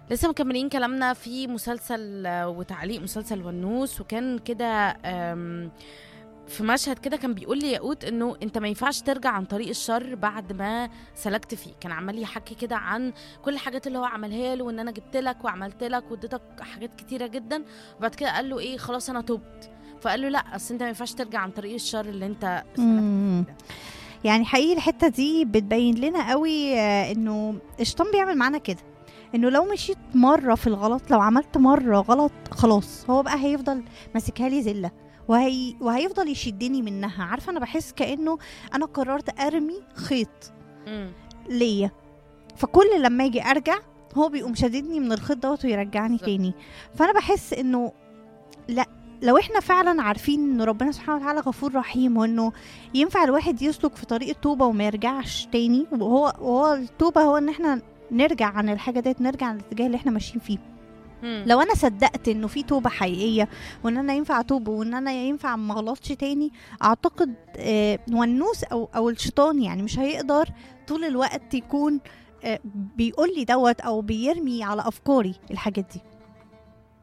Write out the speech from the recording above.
لسه مكملين كلامنا في مسلسل آه، وتعليق مسلسل ونوس وكان كده آم، في مشهد كده كان بيقول لي ياقوت انه انت ما ينفعش ترجع عن طريق الشر بعد ما سلكت فيه كان عمال يحكي كده عن كل الحاجات اللي هو عملها له وان انا جبت لك وعملت لك واديتك حاجات كتيره جدا وبعد كده قال له ايه خلاص انا تبت فقال له لا اصل انت ما ينفعش ترجع عن طريق الشر اللي انت سلكت مم. فيه ده. يعني حقيقي الحته دي بتبين لنا قوي آه، انه الشيطان بيعمل معانا كده انه لو مشيت مره في الغلط لو عملت مره غلط خلاص هو بقى هيفضل ماسكها لي زله وهي وهيفضل يشدني منها عارفه انا بحس كانه انا قررت ارمي خيط مم. ليا فكل لما اجي ارجع هو بيقوم شاددني من الخيط دوت ويرجعني بالظبط. تاني فانا بحس انه لا لو احنا فعلا عارفين ان ربنا سبحانه وتعالى غفور رحيم وانه ينفع الواحد يسلك في طريق التوبه وما يرجعش تاني وهو وهو التوبه هو ان احنا نرجع عن الحاجه ديت نرجع عن الاتجاه اللي احنا ماشيين فيه مم. لو انا صدقت انه في توبه حقيقيه وان انا ينفع اتوب وان انا ينفع ما اغلطش تاني اعتقد آه، والنوس او او الشيطان يعني مش هيقدر طول الوقت يكون آه، بيقول لي دوت او بيرمي على افكاري الحاجات دي